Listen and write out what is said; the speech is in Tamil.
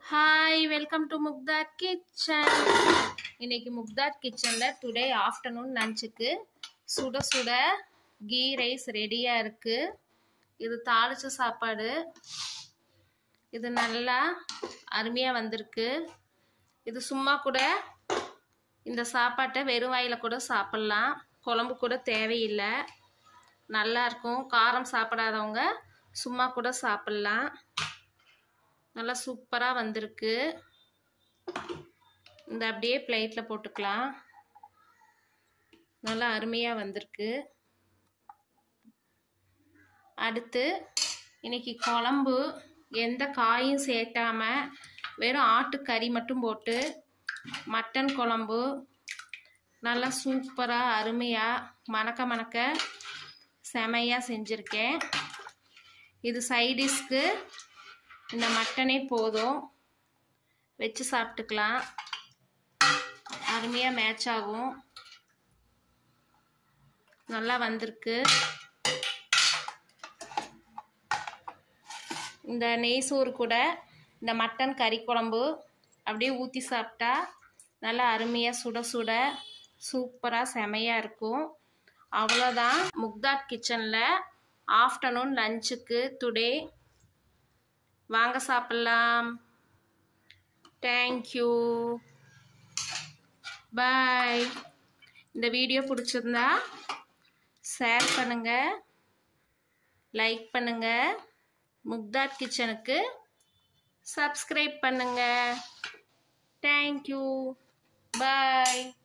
hi welcome to Mukthad kitchen இன்னைக்கு முக்தாட் கிச்சனில் டுடே ஆஃப்டர்நூன் லஞ்சுக்கு சுட சுட கீ ரைஸ் ரெடியாக இருக்குது இது தாளிச்ச சாப்பாடு இது நல்லா அருமையாக வந்திருக்கு இது சும்மா கூட இந்த சாப்பாட்டை வெறும் வாயில் கூட சாப்பிட்லாம் குழம்பு கூட தேவையில்லை நல்லா இருக்கும் காரம் சாப்பிடாதவங்க சும்மா கூட சாப்பிட்லாம் நல்லா சூப்பராக வந்திருக்கு இந்த அப்படியே பிளேட்டில் போட்டுக்கலாம் நல்லா அருமையாக வந்திருக்கு அடுத்து இன்னைக்கு குழம்பு எந்த காயும் சேர்த்தாம வெறும் ஆட்டுக்கறி மட்டும் போட்டு மட்டன் குழம்பு நல்லா சூப்பராக அருமையாக மணக்க மணக்க செமையாக செஞ்சுருக்கேன் இது சைடிஷ்க்கு இந்த மட்டனே போதும் வச்சு சாப்பிட்டுக்கலாம் அருமையாக மேட்ச் ஆகும் நல்லா வந்திருக்கு இந்த நெய் சோறு கூட இந்த மட்டன் கறி குழம்பு அப்படியே ஊற்றி சாப்பிட்டா நல்லா அருமையாக சுட சுட சூப்பராக செமையாக இருக்கும் அவ்வளோதான் முக்தாட் கிச்சனில் ஆஃப்டர்நூன் லஞ்சுக்கு டுடே வாங்க சாப்பிட்லாம் தேங்க்யூ பாய் இந்த வீடியோ பிடிச்சிருந்தா ஷேர் பண்ணுங்கள் லைக் பண்ணுங்கள் முக்தாட் கிச்சனுக்கு சப்ஸ்கிரைப் பண்ணுங்கள் தேங்க்யூ பாய்